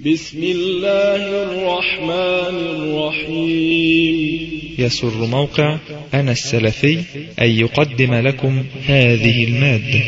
بسم الله الرحمن الرحيم يسر موقع أنا السلفي أن يقدم لكم هذه المادة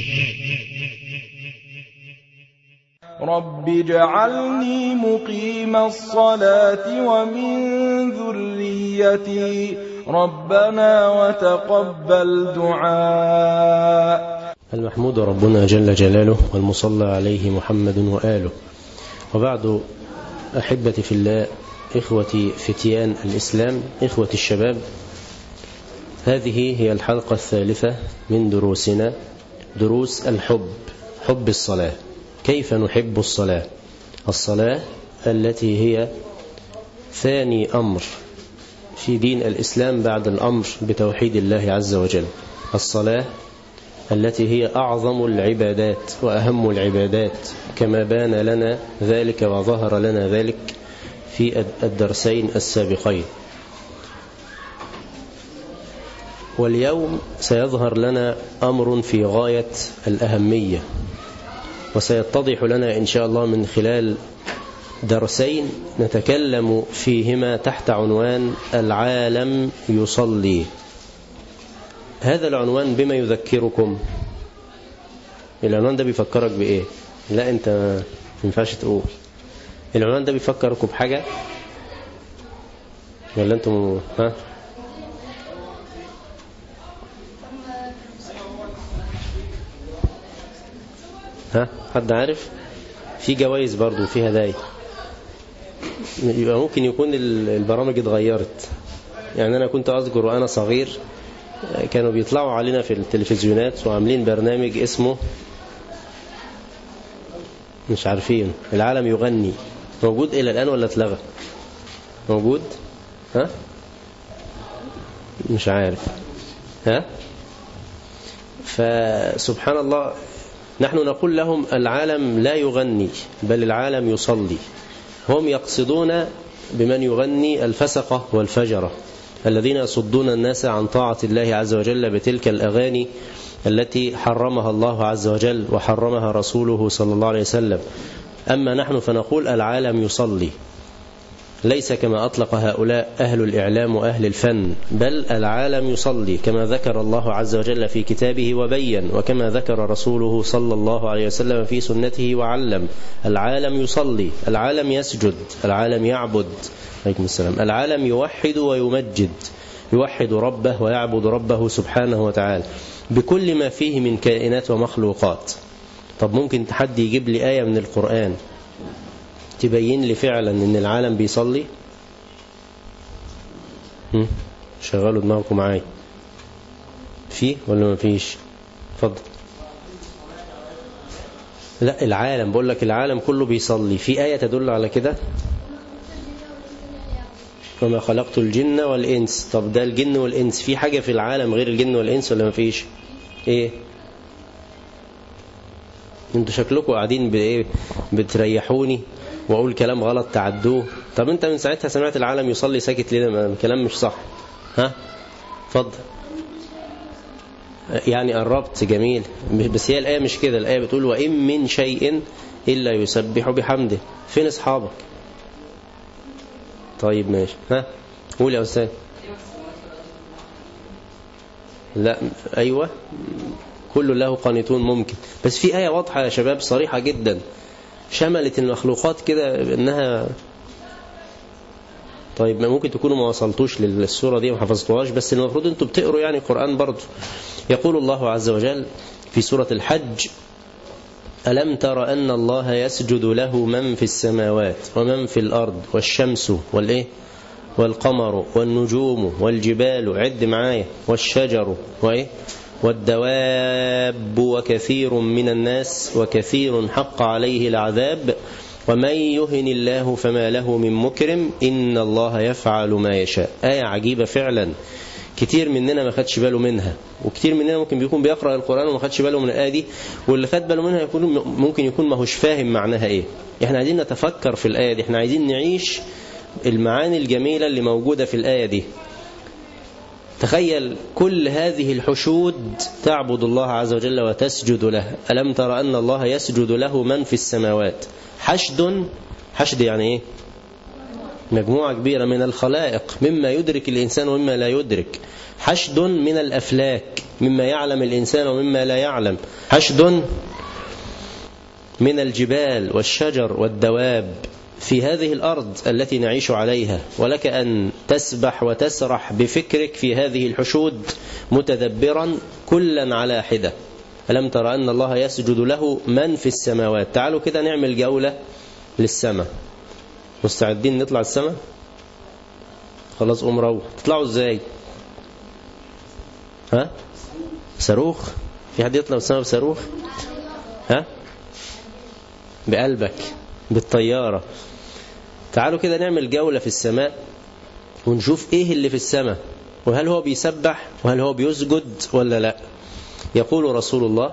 رب اجعلني مقيم الصلاة ومن ذريتي ربنا وتقبل دعاء المحمود ربنا جل جلاله والمصلى عليه محمد وآله وبعد أحبتي في الله إخوتي فتيان الإسلام إخوتي الشباب هذه هي الحلقة الثالثة من دروسنا دروس الحب حب الصلاة كيف نحب الصلاة الصلاة التي هي ثاني أمر في دين الإسلام بعد الأمر بتوحيد الله عز وجل الصلاة التي هي أعظم العبادات وأهم العبادات كما بان لنا ذلك وظهر لنا ذلك في الدرسين السابقين واليوم سيظهر لنا أمر في غاية الأهمية وسيتضح لنا إن شاء الله من خلال درسين نتكلم فيهما تحت عنوان العالم يصلي هذا العنوان بما يذكركم العنوان ده بيفكرك بإيه لا أنت ما ينفعش تقول العنوان ده بيفكركم بحاجة ولا أنتم ها ها حد عارف في جوائز برضو في هدايا يبقى ممكن يكون البرامج اتغيرت يعني أنا كنت أذكر وأنا صغير كانوا بيطلعوا علينا في التلفزيونات وعاملين برنامج اسمه مش عارفين العالم يغني موجود إلى الآن ولا اتلغى موجود ها مش عارف ها فسبحان الله نحن نقول لهم العالم لا يغني بل العالم يصلي هم يقصدون بمن يغني الفسقة والفجرة الذين يصدون الناس عن طاعة الله عز وجل بتلك الأغاني التي حرمها الله عز وجل وحرمها رسوله صلى الله عليه وسلم أما نحن فنقول العالم يصلي ليس كما أطلق هؤلاء أهل الإعلام وأهل الفن بل العالم يصلي كما ذكر الله عز وجل في كتابه وبين وكما ذكر رسوله صلى الله عليه وسلم في سنته وعلم العالم يصلي العالم يسجد العالم يعبد عليكم السلام العالم يوحد ويمجد يوحد ربه ويعبد ربه سبحانه وتعالى بكل ما فيه من كائنات ومخلوقات طب ممكن حد يجيب لي آية من القرآن تبين لي فعلا ان العالم بيصلي شغلوا دماغكم معايا في ولا ما فيش اتفضل لا العالم بقول لك العالم كله بيصلي في آية تدل على كده وما خلقت الجن والإنس طب ده الجن والإنس في حاجة في العالم غير الجن والإنس ولا ما فيش ايه انتوا شكلكم قاعدين بايه بتريحوني واقول كلام غلط تعدوه طب انت من ساعتها سمعت العالم يصلي ساكت ليه كلام مش صح ها اتفضل يعني قربت جميل بس هي الآية مش كده الآية بتقول وإن من شيء إلا يسبح بحمده فين أصحابك طيب ماشي ها قول يا أستاذ لا أيوة كل له قانتون ممكن بس في آية واضحة يا شباب صريحة جدا شملت المخلوقات كده انها طيب ممكن تكونوا ما وصلتوش للسورة دي وما حفظتوهاش بس المفروض انتوا بتقروا يعني قرآن برضه يقول الله عز وجل في سورة الحج ألم تر أن الله يسجد له من في السماوات ومن في الأرض والشمس والإيه والقمر والنجوم والجبال عد معايا والشجر وإيه والدواب وكثير من الناس وكثير حق عليه العذاب ومن يهن الله فما له من مكرم إن الله يفعل ما يشاء آية عجيبة فعلا كتير مننا ما خدش باله منها وكتير مننا ممكن بيكون بيقرأ القرآن وما خدش باله من الآية دي واللي خد باله منها يكون ممكن يكون ما هوش فاهم معناها إيه احنا عايزين نتفكر في الآية دي احنا عايزين نعيش المعاني الجميلة اللي موجودة في الآية دي تخيل كل هذه الحشود تعبد الله عز وجل وتسجد له ألم تر أن الله يسجد له من في السماوات حشد حشد يعني إيه مجموعة كبيرة من الخلائق مما يدرك الإنسان ومما لا يدرك حشد من الأفلاك مما يعلم الإنسان ومما لا يعلم حشد من الجبال والشجر والدواب في هذه الأرض التي نعيش عليها ولك أن تسبح وتسرح بفكرك في هذه الحشود متدبرا كلا على حدة ألم ترى أن الله يسجد له من في السماوات تعالوا كده نعمل جولة للسماء مستعدين نطلع السماء خلاص قوم روح تطلعوا ازاي ها صاروخ في حد يطلع السماء بصاروخ ها بقلبك بالطيارة تعالوا كده نعمل جولة في السماء ونشوف ايه اللي في السماء وهل هو بيسبح وهل هو بيسجد ولا لا يقول رسول الله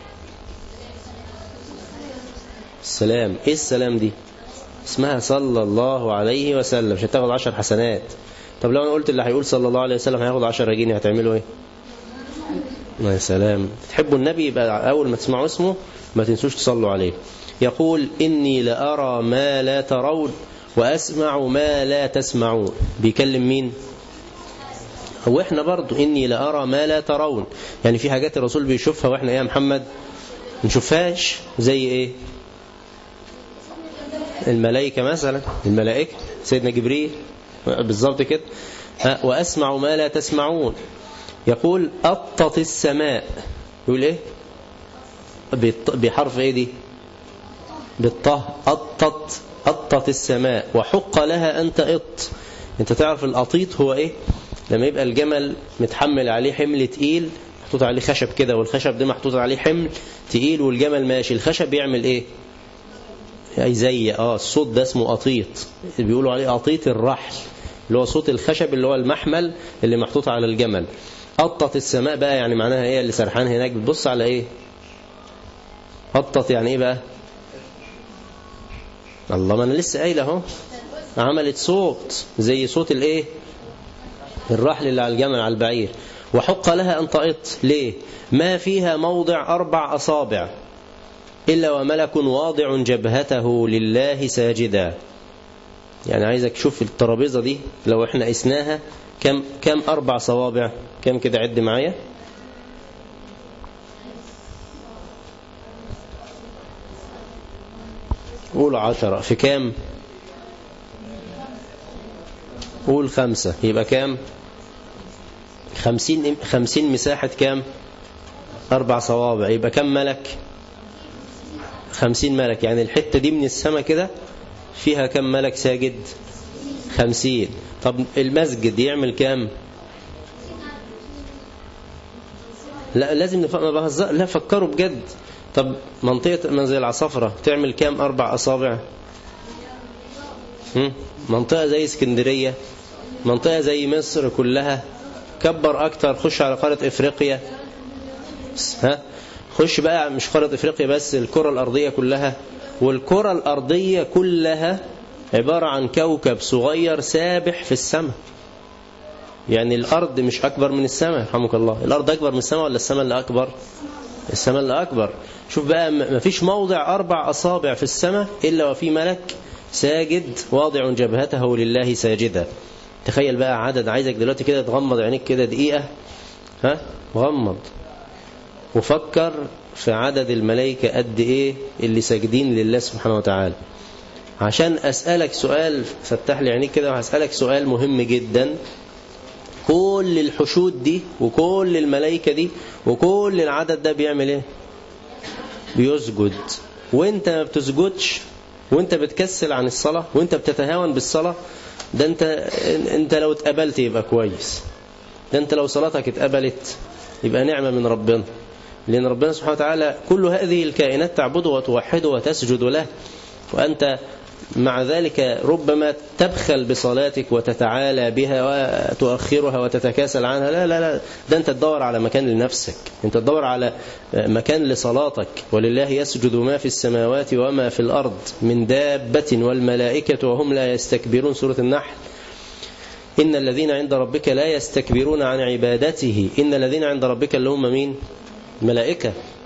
السلام ايه السلام دي اسمها صلى الله عليه وسلم مش هتاخد عشر حسنات طب لو انا قلت اللي هيقول صلى الله عليه وسلم هياخد عشر جنيه هتعملوا ايه يا سلام تحبوا النبي يبقى اول ما تسمعوا اسمه ما تنسوش تصلوا عليه يقول إني لأرى ما لا ترون وأسمع ما لا تسمعون بيكلم مين هو احنا برضو إني لأرى ما لا ترون يعني في حاجات الرسول بيشوفها وإحنا يا محمد نشوفهاش زي إيه الملائكة مثلا الملائكة سيدنا جبريل بالظبط كده وأسمع ما لا تسمعون يقول أطت السماء يقول إيه بحرف إيه دي بالطه أطت أطت السماء وحق لها أن تأط أنت تعرف الأطيط هو إيه لما يبقى الجمل متحمل عليه حمل تقيل محطوط عليه خشب كده والخشب ده محطوط عليه حمل تقيل والجمل ماشي الخشب بيعمل إيه أي زي آه الصوت ده اسمه أطيط بيقولوا عليه أطيط الرحل اللي هو صوت الخشب اللي هو المحمل اللي محطوط على الجمل أطت السماء بقى يعني معناها إيه اللي سرحان هناك بتبص على إيه أطت يعني إيه بقى الله ما انا لسه قايل اهو عملت صوت زي صوت الايه الرحل اللي على الجمل على البعير وحق لها ان تأط ليه ما فيها موضع اربع اصابع الا وملك واضع جبهته لله ساجدا يعني عايزك تشوف الترابيزه دي لو احنا قسناها كم كم اربع صوابع كم كده عد معايا قول عشرة في كام قول خمسة يبقى كام خمسين, خمسين مساحة كام أربع صوابع يبقى كم ملك خمسين ملك يعني الحتة دي من السماء كده فيها كم ملك ساجد خمسين طب المسجد يعمل كام لا لازم نفهم ما بهزر لا فكروا بجد طب منطقة منزل العصفرة تعمل كام أربع أصابع منطقة زي اسكندرية منطقة زي مصر كلها كبر أكتر خش على قارة إفريقيا ها خش بقى مش قارة إفريقيا بس الكرة الأرضية كلها والكرة الأرضية كلها عبارة عن كوكب صغير سابح في السماء يعني الأرض مش أكبر من السماء رحمك الله الأرض أكبر من السماء ولا السماء اللي أكبر السماء اللي أكبر شوف بقى ما فيش موضع أربع أصابع في السماء إلا وفي ملك ساجد واضع جبهته لله ساجدا تخيل بقى عدد عايزك دلوقتي كده تغمض عينيك كده دقيقة ها غمض وفكر في عدد الملائكة قد إيه اللي ساجدين لله سبحانه وتعالى عشان أسألك سؤال فتح لي عينيك كده وهسألك سؤال مهم جدا كل الحشود دي وكل الملائكة دي وكل العدد ده بيعمل ايه بيسجد وانت ما بتسجدش وانت بتكسل عن الصلاة وانت بتتهاون بالصلاة ده انت انت لو اتقبلت يبقى كويس ده انت لو صلاتك اتقبلت يبقى نعمة من ربنا لأن ربنا سبحانه وتعالى كل هذه الكائنات تعبده وتوحده وتسجد له وأنت مع ذلك ربما تبخل بصلاتك وتتعالى بها وتؤخرها وتتكاسل عنها لا لا لا ده أنت تدور على مكان لنفسك أنت تدور على مكان لصلاتك ولله يسجد ما في السماوات وما في الأرض من دابة والملائكة وهم لا يستكبرون سورة النحل إن الذين عند ربك لا يستكبرون عن عبادته إن الذين عند ربك اللي هم مين ملائكة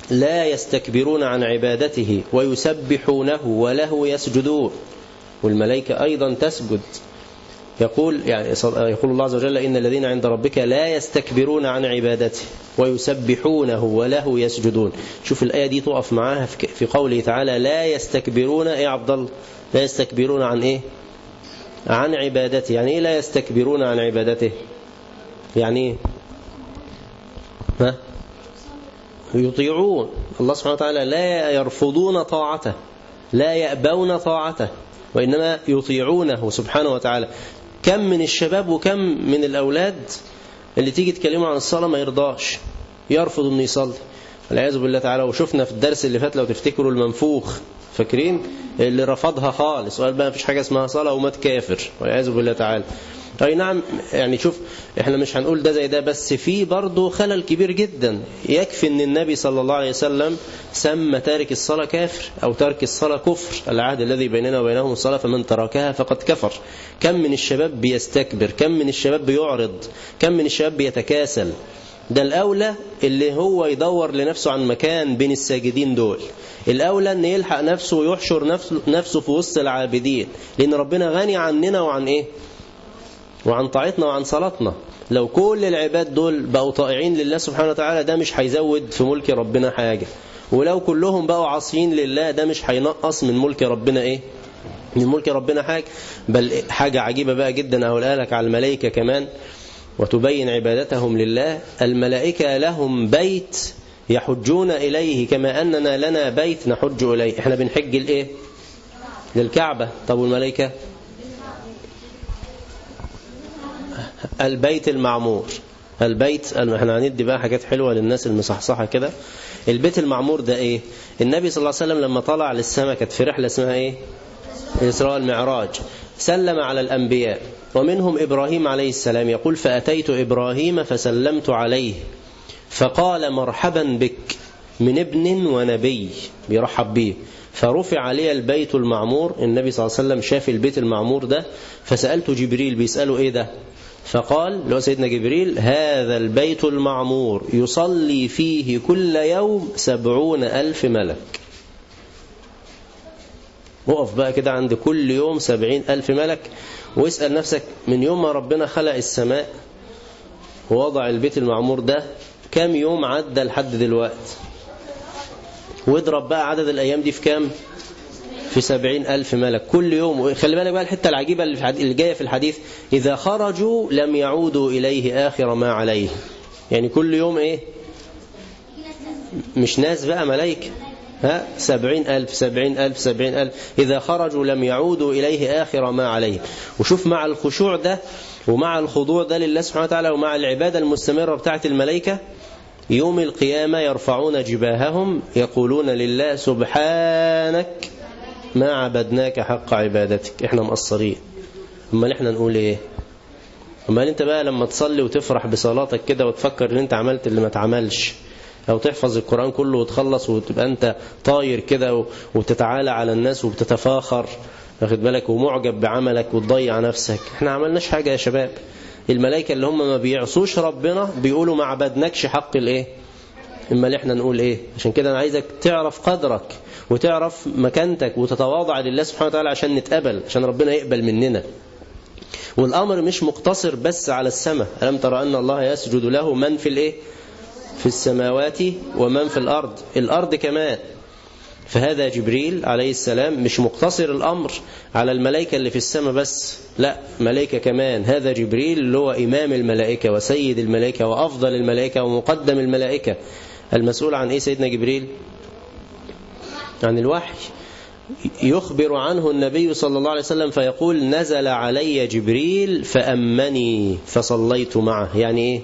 لا يستكبرون عن عبادته ويسبحونه وله يسجدون والملائكة أيضا تسجد يقول يعني يقول الله عز وجل إن الذين عند ربك لا يستكبرون عن عبادته ويسبحونه وله يسجدون شوف الآية دي تقف معاها في قوله تعالى لا يستكبرون إيه عبد الله لا يستكبرون عن إيه عن عبادته يعني إيه لا يستكبرون عن عبادته يعني إيه ها يطيعون الله سبحانه وتعالى لا يرفضون طاعته لا يأبون طاعته وإنما يطيعونه سبحانه وتعالى كم من الشباب وكم من الأولاد اللي تيجي تكلموا عن الصلاة ما يرضاش يرفض أنه يصلي والعياذ بالله تعالى وشفنا في الدرس اللي فات لو تفتكروا المنفوخ فاكرين اللي رفضها خالص وقال بقى مفيش حاجة اسمها صلاة ومات كافر والعياذ بالله تعالى أي نعم يعني شوف احنا مش هنقول ده زي ده بس في برضه خلل كبير جدا يكفي ان النبي صلى الله عليه وسلم سمى تارك الصلاة كافر أو ترك الصلاة كفر العهد الذي بيننا وبينهم الصلاة فمن تركها فقد كفر كم من الشباب بيستكبر كم من الشباب بيعرض كم من الشباب بيتكاسل ده الأولى اللي هو يدور لنفسه عن مكان بين الساجدين دول الأولى أن يلحق نفسه ويحشر نفسه, نفسه في وسط العابدين لأن ربنا غني عننا وعن إيه وعن طاعتنا وعن صلاتنا لو كل العباد دول بقوا طائعين لله سبحانه وتعالى ده مش هيزود في ملك ربنا حاجة ولو كلهم بقوا عاصيين لله ده مش هينقص من ملك ربنا ايه من ملك ربنا حاجة بل حاجة عجيبة بقى جدا أقولها لك على الملائكة كمان وتبين عبادتهم لله الملائكة لهم بيت يحجون إليه كما أننا لنا بيت نحج إليه احنا بنحج الايه للكعبة طب والملائكة البيت المعمور البيت احنا هندي بقى حاجات حلوة للناس المصحصحة كده البيت المعمور ده ايه النبي صلى الله عليه وسلم لما طلع للسماء كانت في رحلة اسمها ايه الإسراء المعراج سلم على الأنبياء ومنهم إبراهيم عليه السلام يقول فأتيت إبراهيم فسلمت عليه فقال مرحبا بك من ابن ونبي بيرحب به فرفع علي البيت المعمور النبي صلى الله عليه وسلم شاف البيت المعمور ده فسألت جبريل بيسأله ايه ده فقال له سيدنا جبريل هذا البيت المعمور يصلي فيه كل يوم سبعون ألف ملك وقف بقى كده عند كل يوم سبعين ألف ملك واسأل نفسك من يوم ما ربنا خلق السماء ووضع البيت المعمور ده كام يوم عدى لحد دلوقت واضرب بقى عدد الأيام دي في كام في سبعين ألف ملك كل يوم خلي بالك بقى الحتة العجيبة اللي جاية في الحديث إذا خرجوا لم يعودوا إليه آخر ما عليه يعني كل يوم إيه مش ناس بقى ملايكة ها سبعين ألف سبعين ألف سبعين ألف إذا خرجوا لم يعودوا إليه آخر ما عليه وشوف مع الخشوع ده ومع الخضوع ده لله سبحانه وتعالى ومع العبادة المستمرة بتاعت الملائكة يوم القيامة يرفعون جباههم يقولون لله سبحانك ما عبدناك حق عبادتك احنا مقصرين امال احنا نقول ايه امال انت بقى لما تصلي وتفرح بصلاتك كده وتفكر ان انت عملت اللي ما اتعملش او تحفظ القرآن كله وتخلص وتبقى انت طاير كده وتتعالى على الناس وبتتفاخر واخد بالك ومعجب بعملك وتضيع نفسك احنا عملناش حاجة يا شباب الملائكة اللي هم ما بيعصوش ربنا بيقولوا ما عبدناكش حق الايه اما احنا نقول ايه عشان كده انا عايزك تعرف قدرك وتعرف مكانتك وتتواضع لله سبحانه وتعالى عشان نتقبل عشان ربنا يقبل مننا والامر مش مقتصر بس على السماء ألم ترى أن الله يسجد له من في الايه في السماوات ومن في الأرض الأرض كمان فهذا جبريل عليه السلام مش مقتصر الأمر على الملائكة اللي في السماء بس لا ملائكة كمان هذا جبريل اللي هو إمام الملائكة وسيد الملائكة وأفضل الملائكة ومقدم الملائكة المسؤول عن إيه سيدنا جبريل عن الوحي يخبر عنه النبي صلى الله عليه وسلم فيقول نزل علي جبريل فأمني فصليت معه يعني إيه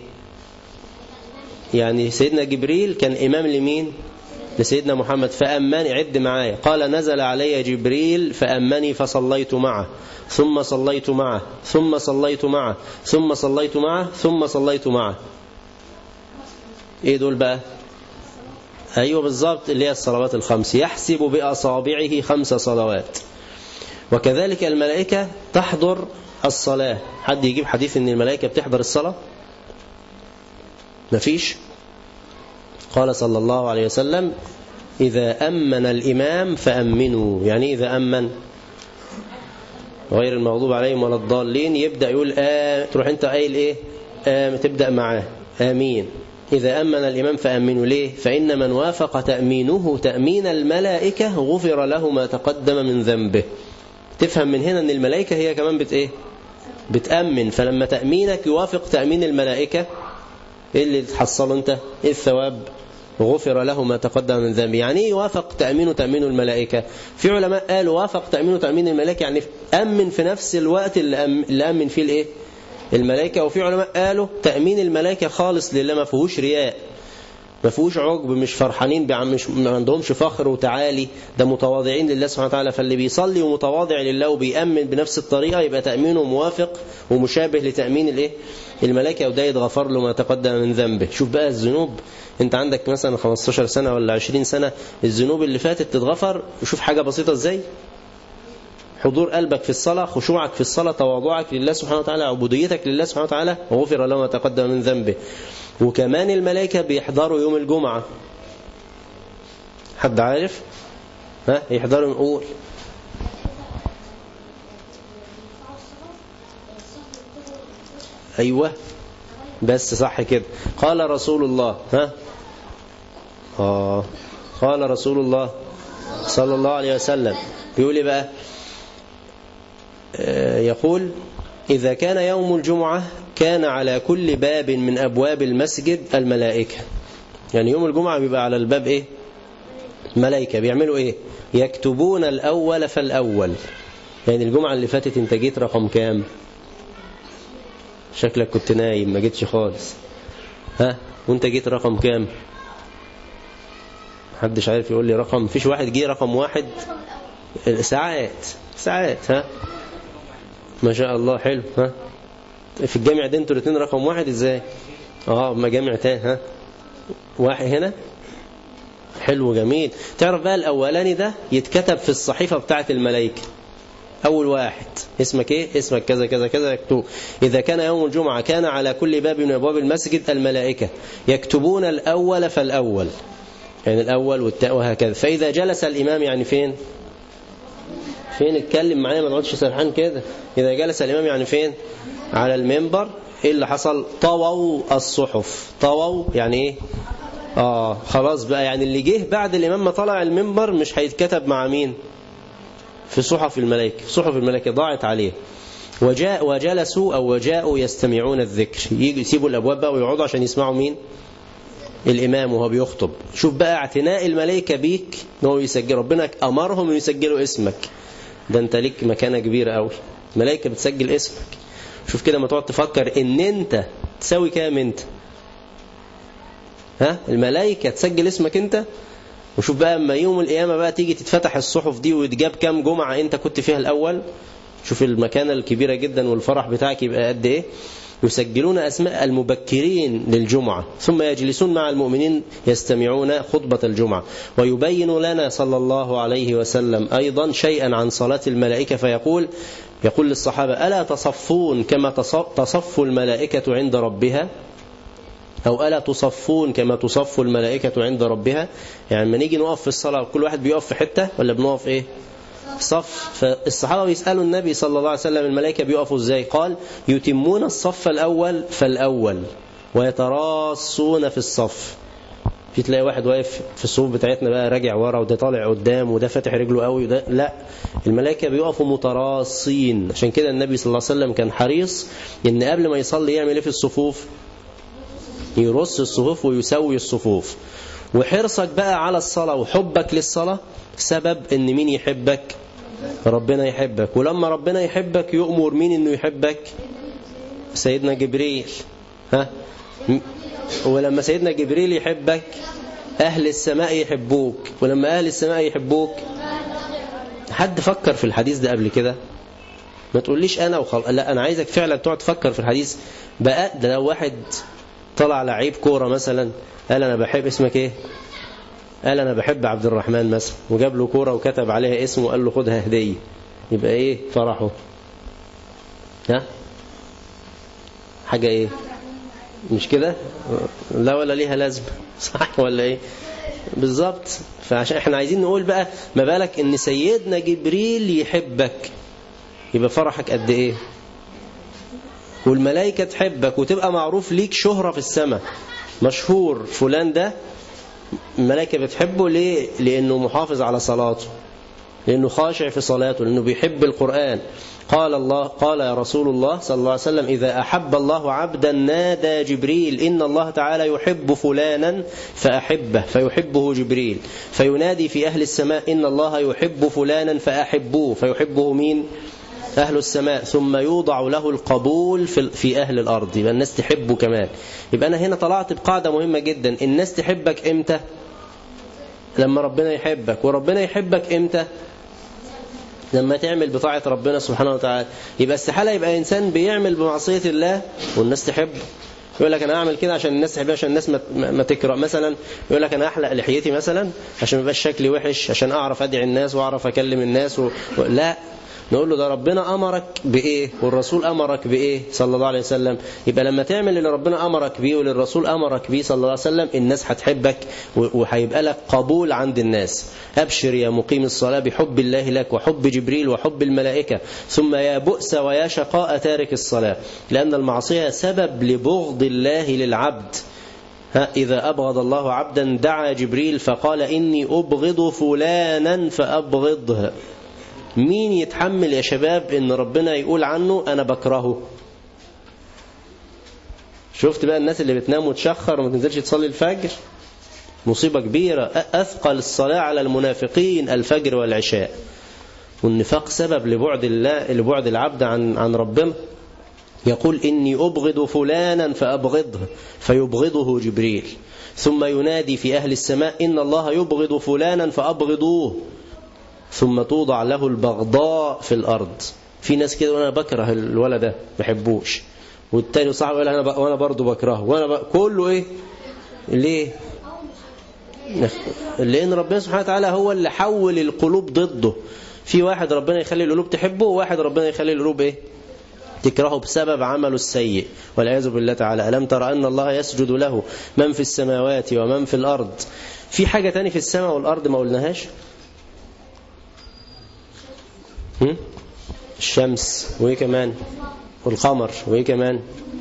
يعني سيدنا جبريل كان إمام لمين لسيدنا محمد فأمني عد معايا قال نزل علي جبريل فأمني فصليت معه ثم صليت معه ثم صليت معه ثم صليت معه ثم صليت معه ايه دول بقى ايوه بالظبط اللي هي الصلوات الخمس يحسب بأصابعه خمس صلوات وكذلك الملائكة تحضر الصلاة حد يجيب حديث ان الملائكة بتحضر الصلاة مفيش قال صلى الله عليه وسلم إذا أمن الإمام فأمنوا يعني إذا أمن غير المغضوب عليهم ولا الضالين يبدأ يقول آه تروح أنت قايل إيه آه تبدأ معاه آمين إذا أمن الإمام فأمنوا ليه فإن من وافق تأمينه تأمين الملائكة غفر له ما تقدم من ذنبه تفهم من هنا أن الملائكة هي كمان بت إيه بتأمن فلما تأمينك يوافق تأمين الملائكة إيه اللي تحصله أنت إيه الثواب غفر له ما تقدم من ذنبه يعني ايه يوافق تأمينه تأمين الملائكة في علماء قالوا وافق تأمينه تأمين الملائكة يعني أمن في نفس الوقت اللي, أم اللي أمن فيه الإيه الملائكة وفي علماء قالوا تأمين الملائكة خالص لله ما فيهوش رياء ما فيهوش عجب مش فرحانين مش ما عندهمش فخر وتعالي ده متواضعين لله سبحانه وتعالى فاللي بيصلي ومتواضع لله وبيأمن بنفس الطريقة يبقى تأمينه موافق ومشابه لتأمين الايه الملائكة وده يتغفر له ما تقدم من ذنبه شوف بقى الذنوب انت عندك مثلا 15 سنة ولا 20 سنة الذنوب اللي فاتت تتغفر شوف حاجة بسيطة ازاي حضور قلبك في الصلاة خشوعك في الصلاة تواضعك لله سبحانه وتعالى عبوديتك لله سبحانه وتعالى غفر له ما تقدم من ذنبه وكمان الملائكة بيحضروا يوم الجمعة حد عارف ها يحضروا نقول أيوة بس صح كده قال رسول الله ها آه قال رسول الله صلى الله عليه وسلم بيقول بقى آه يقول إذا كان يوم الجمعة كان على كل باب من أبواب المسجد الملائكة يعني يوم الجمعة بيبقى على الباب إيه ملائكة بيعملوا إيه يكتبون الأول فالأول يعني الجمعة اللي فاتت انت جيت رقم كام شكلك كنت نايم ما جيتش خالص ها وانت جيت رقم كام محدش عارف يقول لي رقم مفيش واحد جه رقم واحد ساعات ساعات ها ما شاء الله حلو ها في الجامع ده انتوا الاثنين رقم واحد ازاي اه مجامع تاني ها واحد هنا حلو جميل تعرف بقى الاولاني ده يتكتب في الصحيفة بتاعة الملائكة أول واحد اسمك إيه؟ اسمك كذا كذا كذا يكتب إذا كان يوم الجمعة كان على كل باب من أبواب المسجد الملائكة يكتبون الأول فالأول يعني الأول والتاء وهكذا فإذا جلس الإمام يعني فين فين اتكلم معايا ما تقعدش سرحان كده إذا جلس الإمام يعني فين على المنبر إيه اللي حصل طووا الصحف طووا يعني إيه آه خلاص بقى يعني اللي جه بعد الإمام ما طلع المنبر مش هيتكتب مع مين في صحف الملائكة صحف الملائكة ضاعت عليه وجاء وجلسوا أو وجاءوا يستمعون الذكر يجوا يسيبوا الأبواب بقى ويقعدوا عشان يسمعوا مين الإمام وهو بيخطب شوف بقى اعتناء الملائكة بيك ان هو يسجل ربنا أمرهم أن يسجلوا اسمك ده أنت ليك مكانة كبيرة قوي الملائكة بتسجل اسمك شوف كده ما تقعد تفكر ان انت تساوي كام انت ها الملائكة تسجل اسمك انت وشوف بقى اما يوم القيامة بقى تيجي تتفتح الصحف دي وتجاب كام جمعة انت كنت فيها الاول شوف المكانة الكبيرة جدا والفرح بتاعك يبقى قد ايه يسجلون أسماء المبكرين للجمعة ثم يجلسون مع المؤمنين يستمعون خطبة الجمعة ويبين لنا صلى الله عليه وسلم أيضا شيئا عن صلاة الملائكة فيقول يقول للصحابة ألا تصفون كما تصف الملائكة عند ربها أو ألا تصفون كما تصف الملائكة عند ربها يعني لما نيجي نقف في الصلاة كل واحد بيقف في حتة ولا بنقف إيه صف فالصحابة بيسألوا النبي صلى الله عليه وسلم الملائكة بيقفوا ازاي قال يتمون الصف الأول فالأول ويتراصون في الصف في تلاقي واحد واقف في الصفوف بتاعتنا بقى راجع ورا وده طالع قدام وده فاتح رجله قوي وده لا الملائكة بيقفوا متراصين عشان كده النبي صلى الله عليه وسلم كان حريص ان قبل ما يصلي يعمل ايه في الصفوف يرص الصفوف ويسوي الصفوف وحرصك بقى على الصلاة وحبك للصلاة سبب ان مين يحبك ربنا يحبك ولما ربنا يحبك يؤمر مين انه يحبك سيدنا جبريل ها ولما سيدنا جبريل يحبك اهل السماء يحبوك ولما اهل السماء يحبوك حد فكر في الحديث ده قبل كده ما تقوليش انا وخل... لا انا عايزك فعلا تقعد تفكر في الحديث بقى ده لو واحد طلع لعيب كوره مثلا قال انا بحب اسمك ايه قال أنا بحب عبد الرحمن مثلا وجاب له كورة وكتب عليها اسمه وقال له خدها هدية يبقى إيه فرحه ها حاجة إيه مش كده لا ولا ليها لازمة صح ولا ايه بالظبط فعشان احنا عايزين نقول بقى ما بالك ان سيدنا جبريل يحبك يبقى فرحك قد ايه والملائكة تحبك وتبقى معروف ليك شهرة في السماء مشهور فلان ده الملائكة بتحبه ليه لأنه محافظ على صلاته لأنه خاشع في صلاته لأنه بيحب القرآن قال الله قال يا رسول الله صلى الله عليه وسلم إذا أحب الله عبدا نادى جبريل إن الله تعالى يحب فلانا فأحبه فيحبه جبريل فينادي في أهل السماء إن الله يحب فلانا فأحبوه فيحبه مين أهل السماء ثم يوضع له القبول في, في أهل الأرض يبقى الناس تحبه كمان يبقى أنا هنا طلعت بقاعدة مهمة جدا الناس تحبك إمتى لما ربنا يحبك وربنا يحبك إمتى لما تعمل بطاعة ربنا سبحانه وتعالى يبقى استحالة يبقى إنسان بيعمل بمعصية الله والناس تحبه يقول لك أنا أعمل كده عشان الناس تحبني عشان الناس ما, ما تكره مثلا يقول لك أنا أحلق لحيتي مثلا عشان ما يبقاش شكلي وحش عشان أعرف أدعي الناس وأعرف أكلم الناس و... و... لا نقول له ده ربنا أمرك بإيه والرسول أمرك بإيه صلى الله عليه وسلم يبقى لما تعمل اللي ربنا أمرك بيه وللرسول أمرك بيه صلى الله عليه وسلم الناس هتحبك وهيبقى لك قبول عند الناس أبشر يا مقيم الصلاة بحب الله لك وحب جبريل وحب الملائكة ثم يا بؤس ويا شقاء تارك الصلاة لأن المعصية سبب لبغض الله للعبد إذا أبغض الله عبدا دعا جبريل فقال إني أبغض فلانا فأبغضه مين يتحمل يا شباب ان ربنا يقول عنه انا بكرهه شفت بقى الناس اللي بتنام وتشخر وما تنزلش تصلي الفجر مصيبة كبيرة أثقل الصلاة على المنافقين الفجر والعشاء والنفاق سبب لبعد الله لبعد العبد عن عن ربنا يقول إني أبغض فلانا فأبغضه فيبغضه جبريل ثم ينادي في أهل السماء إن الله يبغض فلانا فأبغضوه ثم توضع له البغضاء في الأرض في ناس كده وانا بكره الولد ده ما بحبوش والتاني صاحبه يقول انا ب... وانا برضه بكرهه وانا ب... كله ايه ليه لان ربنا سبحانه وتعالى هو اللي حول القلوب ضده في واحد ربنا يخلي القلوب تحبه وواحد ربنا يخلي القلوب ايه تكرهه بسبب عمله السيء والعياذ بالله تعالى ألم ترى أن الله يسجد له من في السماوات ومن في الأرض في حاجة تاني في السماء والأرض ما قلناهاش هم؟ الشمس وايه كمان والقمر وايه كمان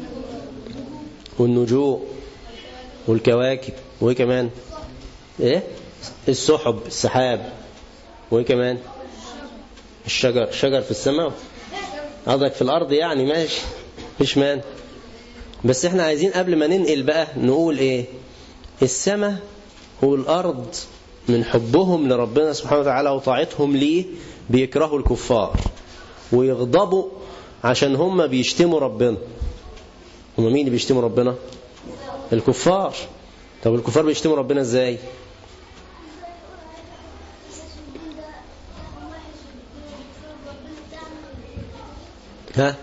والنجوم والكواكب وايه كمان ايه السحب السحاب وايه كمان الشجر شجر في السماء قصدك في الارض يعني ماشي مش مان بس احنا عايزين قبل ما ننقل بقى نقول ايه السماء والارض من حبهم لربنا سبحانه وتعالى وطاعتهم ليه بيكرهوا الكفار ويغضبوا عشان هم بيشتموا ربنا هم مين اللي بيشتموا ربنا الكفار طب الكفار بيشتموا ربنا ازاي ها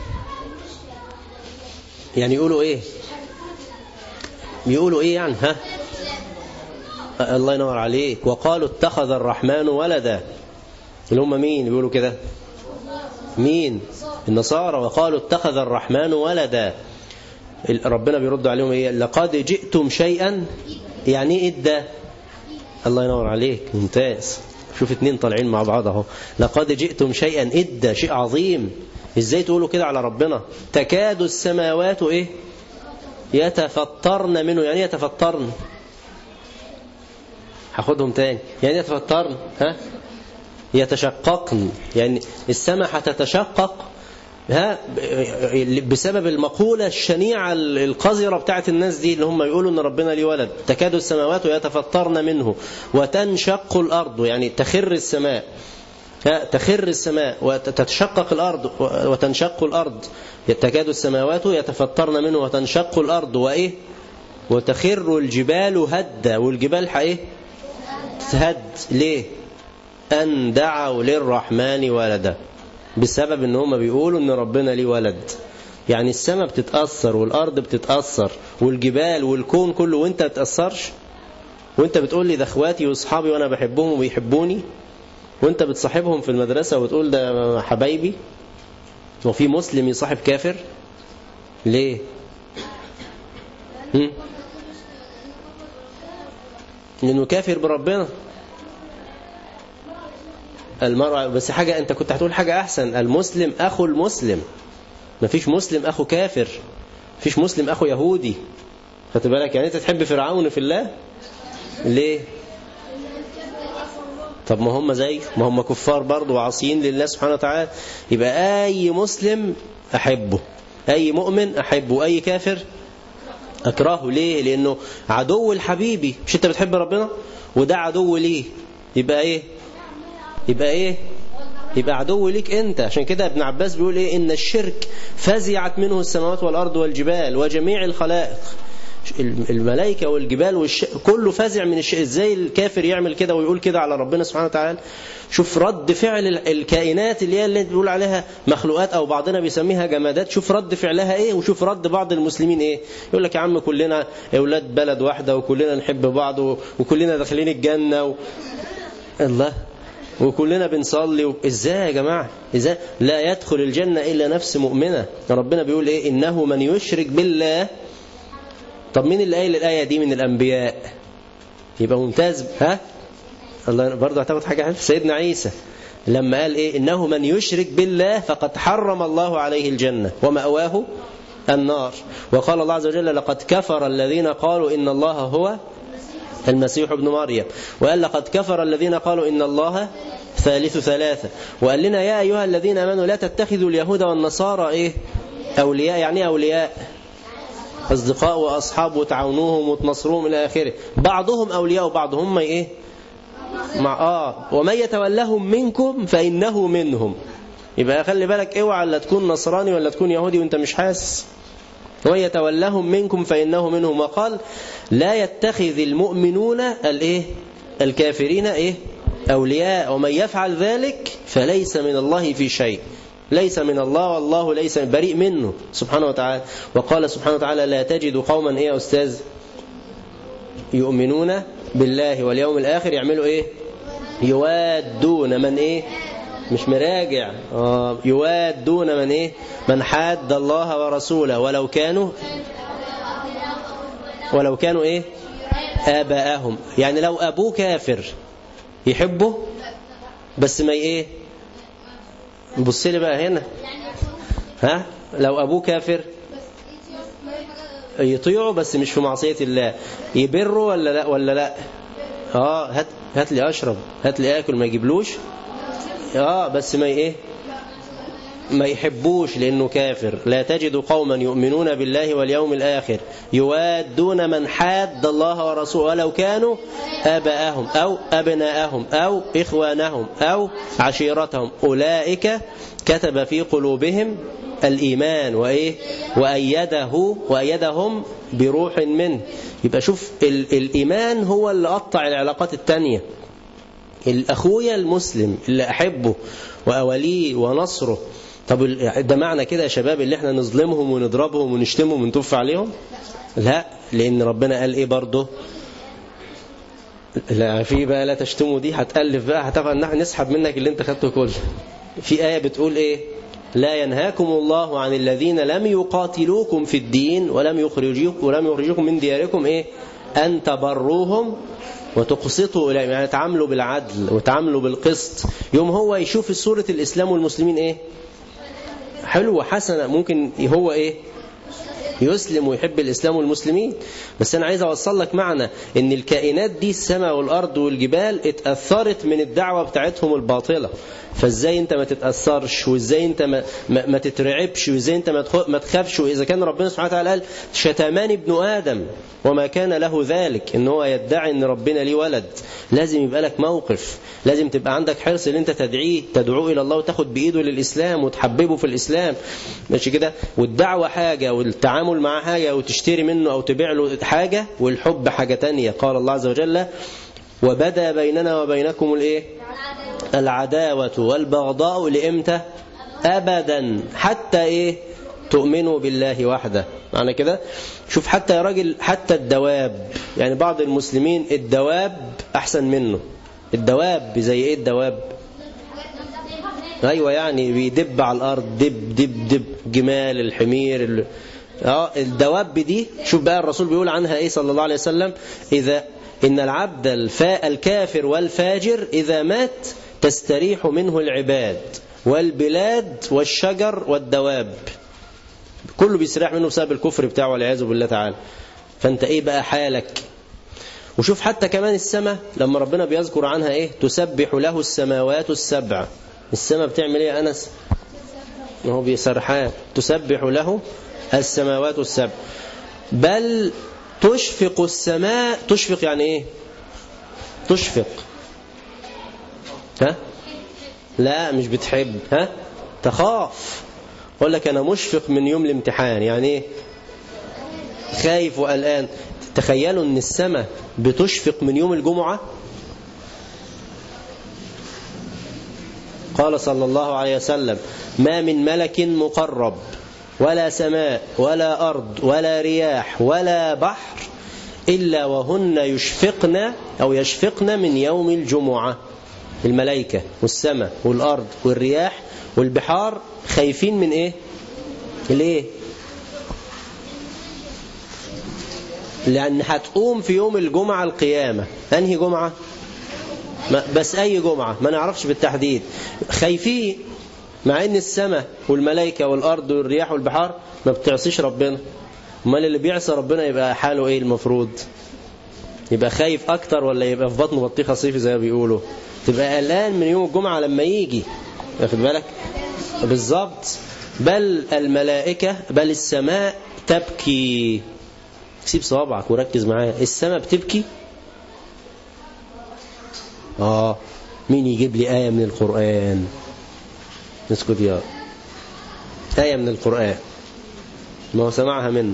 يعني يقولوا ايه بيقولوا ايه يعني ها الله ينور عليك وقالوا اتخذ الرحمن ولدا اللي هم مين بيقولوا كده مين النصارى وقالوا اتخذ الرحمن ولدا ربنا بيرد عليهم ايه لقد جئتم شيئا يعني ايه ادى الله ينور عليك ممتاز شوف اتنين طالعين مع بعض اهو لقد جئتم شيئا ادى شيء عظيم ازاي تقولوا كده على ربنا تكاد السماوات ايه يتفطرن منه يعني يتفطرن هاخدهم تاني يعني يتفطرن ها يتشققن يعني السماء هتتشقق ها بسبب المقولة الشنيعة القذرة بتاعت الناس دي اللي هم يقولوا ان ربنا ليه ولد تكاد السماوات يتفطرن منه وتنشق الأرض يعني تخر السماء تخر السماء وتتشقق الأرض وتنشق الأرض تكاد السماوات يتفطرن منه وتنشق الأرض وإيه وتخر الجبال هدا والجبال حقيه تهد ليه أن دعوا للرحمن ولدا بسبب ان هم بيقولوا ان ربنا ليه ولد يعني السماء بتتأثر والأرض بتتأثر والجبال والكون كله وانت بتأثرش وانت بتقول لي ده اخواتي واصحابي وانا بحبهم وبيحبوني وانت بتصاحبهم في المدرسة وتقول ده حبايبي وفي مسلم يصاحب كافر ليه هم؟ لأنه كافر بربنا المرأة بس حاجة أنت كنت هتقول حاجة أحسن المسلم أخو المسلم مفيش مسلم أخو كافر مفيش مسلم أخو يهودي خدت بالك يعني أنت تحب فرعون في الله ليه طب ما هم زي ما هم كفار برضه وعاصيين لله سبحانه وتعالى يبقى أي مسلم أحبه أي مؤمن أحبه أي كافر أكرهه ليه لأنه عدو الحبيبي مش أنت بتحب ربنا وده عدو ليه يبقى إيه يبقى إيه يبقى عدو ليك أنت عشان كده ابن عباس بيقول إيه إن الشرك فزعت منه السماوات والأرض والجبال وجميع الخلائق الملائكة والجبال والش... كله فزع من الشيء ازاي الكافر يعمل كده ويقول كده على ربنا سبحانه وتعالى شوف رد فعل الكائنات اللي هي اللي بيقول عليها مخلوقات او بعضنا بيسميها جمادات شوف رد فعلها ايه وشوف رد بعض المسلمين ايه يقول لك يا عم كلنا اولاد بلد واحده وكلنا نحب بعض وكلنا داخلين الجنه و... الله وكلنا بنصلي و... ازاي يا جماعه ازاي لا يدخل الجنه الا نفس مؤمنه ربنا بيقول ايه انه من يشرك بالله طب مين اللي قايل الآية دي من الأنبياء يبقى ممتاز ها الله برضه اعتقد حاجة حلوة سيدنا عيسى لما قال إيه إنه من يشرك بالله فقد حرم الله عليه الجنة ومأواه النار وقال الله عز وجل لقد كفر الذين قالوا إن الله هو المسيح ابن مريم وقال لقد كفر الذين قالوا إن الله ثالث ثلاثة وقال لنا يا أيها الذين آمنوا لا تتخذوا اليهود والنصارى إيه أولياء يعني أولياء أصدقاء وأصحاب وتعاونوهم وتنصروهم إلى آخره بعضهم أولياء وبعضهم ما إيه مع آه ومن يتولهم منكم فإنه منهم يبقى خلي بالك اوعى لا تكون نصراني ولا تكون يهودي وانت مش حاسس ومن يتولهم منكم فإنه منهم وقال لا يتخذ المؤمنون الايه الكافرين ايه أولياء ومن يفعل ذلك فليس من الله في شيء ليس من الله والله ليس بريء منه سبحانه وتعالى وقال سبحانه وتعالى لا تجد قوما ايه يا أستاذ يؤمنون بالله واليوم الآخر يعملوا ايه يوادون من ايه مش مراجع آه يوادون من ايه من حاد الله ورسوله ولو كانوا ولو كانوا ايه آباءهم يعني لو أبوه كافر يحبه بس ما ايه بص لي بقى هنا ها لو ابوه كافر يطيعه بس مش في معصية الله يبره ولا لا ولا لا اه هات هات لي اشرب هات لي اكل ما يجيبلوش اه بس ما ايه ما يحبوش لأنه كافر لا تجد قوما يؤمنون بالله واليوم الآخر يوادون من حاد الله ورسوله ولو كانوا آباءهم أو أبناءهم أو إخوانهم أو عشيرتهم أولئك كتب في قلوبهم الإيمان وإيه وأيده وأيدهم بروح منه يبقى شوف الإيمان هو اللي قطع العلاقات التانية الأخويا المسلم اللي أحبه وأوليه ونصره طب ده معنى كده يا شباب اللي احنا نظلمهم ونضربهم ونشتمهم ونتوف عليهم لا لأن ربنا قال إيه برضه لا في بقى لا تشتموا دي هتألف بقى هتبقى نسحب منك اللي انت خدته كله في آية بتقول إيه لا ينهاكم الله عن الذين لم يقاتلوكم في الدين ولم يخرجوكم ولم يخرجوكم من دياركم إيه أن تبروهم وتقسطوا إليهم يعني تعاملوا بالعدل وتعاملوا بالقسط يوم هو يشوف صورة الإسلام والمسلمين إيه حلوة حسنة ممكن هو إيه يسلم ويحب الإسلام والمسلمين بس أنا عايز أوصل لك معنى أن الكائنات دي السماء والأرض والجبال اتأثرت من الدعوة بتاعتهم الباطلة فازاي انت ما تتأثرش وازاي انت ما, ما, ما تترعبش وازاي انت ما, ما تخافش واذا كان ربنا سبحانه وتعالى قال شتمان ابن آدم وما كان له ذلك ان هو يدعي ان ربنا ليه ولد لازم يبقى لك موقف لازم تبقى عندك حرص ان انت تدعيه تدعوه الى الله وتاخد بايده للاسلام وتحببه في الاسلام ماشي كده والدعوة حاجة والتعامل معاه حاجة وتشتري منه او تبيع له حاجة والحب حاجة تانية قال الله عز وجل وبدا بيننا وبينكم الايه العداوة والبغضاء لإمتى أبدا حتى إيه تؤمنوا بالله وحده معنى كده شوف حتى يا راجل حتى الدواب يعني بعض المسلمين الدواب أحسن منه الدواب زي إيه الدواب أيوة يعني بيدب على الأرض دب دب دب جمال الحمير اه الدواب دي شوف بقى الرسول بيقول عنها ايه صلى الله عليه وسلم اذا ان العبد الفاء الكافر والفاجر اذا مات تستريح منه العباد والبلاد والشجر والدواب كله بيستريح منه بسبب الكفر بتاعه والعياذ بالله تعالى فانت ايه بقى حالك وشوف حتى كمان السماء لما ربنا بيذكر عنها ايه تسبح له السماوات السبع السماء بتعمل ايه يا انس هو بيسرحان تسبح له السماوات السبع بل تشفق السماء تشفق يعني ايه تشفق ها لا مش بتحب ها تخاف اقول لك انا مشفق من يوم الامتحان يعني ايه خايف وقلقان تخيلوا ان السماء بتشفق من يوم الجمعة قال صلى الله عليه وسلم ما من ملك مقرب ولا سماء ولا أرض ولا رياح ولا بحر إلا وهن يشفقن أو يشفقن من يوم الجمعة الملائكة والسماء والأرض والرياح والبحار خايفين من إيه ليه لأن هتقوم في يوم الجمعة القيامة أنهي جمعة بس أي جمعة ما نعرفش بالتحديد خايفين مع ان السماء والملائكة والأرض والرياح والبحار ما بتعصيش ربنا امال اللي بيعصى ربنا يبقى حاله ايه المفروض يبقى خايف اكتر ولا يبقى في بطنه بطيخه صيفي زي ما بيقولوا تبقى قلقان من يوم الجمعة لما يجي واخد بالك بالظبط بل الملائكة بل السماء تبكي سيب صوابعك وركز معايا السماء بتبكي اه مين يجيب لي آية من القرآن نسكت يا آية من القرآن ما هو سمعها منه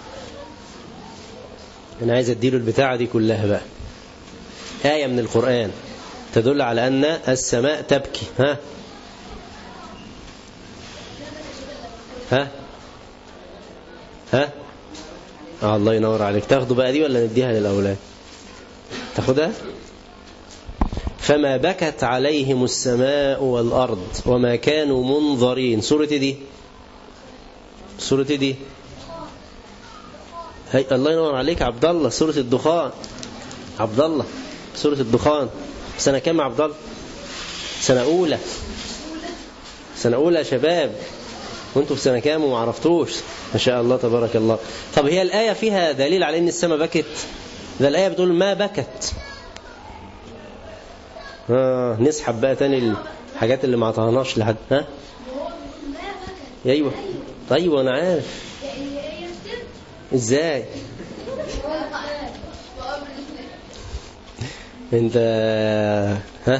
أنا عايز أديله البتاعة دي كلها بقى آية من القرآن تدل على أن السماء تبكي ها ها ها آه الله ينور عليك تاخدوا بقى دي ولا نديها للأولاد تاخدها فما بكت عليهم السماء والأرض وما كانوا منظرين سورة دي سورة دي هي الله ينور عليك عبد الله سورة الدخان عبد الله سورة الدخان سنة كام عبد الله سنة أولى سنة أولى يا شباب وانتوا في سنة كام وما عرفتوش ما شاء الله تبارك الله طب هي الآية فيها دليل على ان السماء بكت ده الآية بتقول ما بكت آه نسحب بقى تاني الحاجات اللي ما عطاهناش لحد ها ايوه طيب انا عارف ازاي انت ها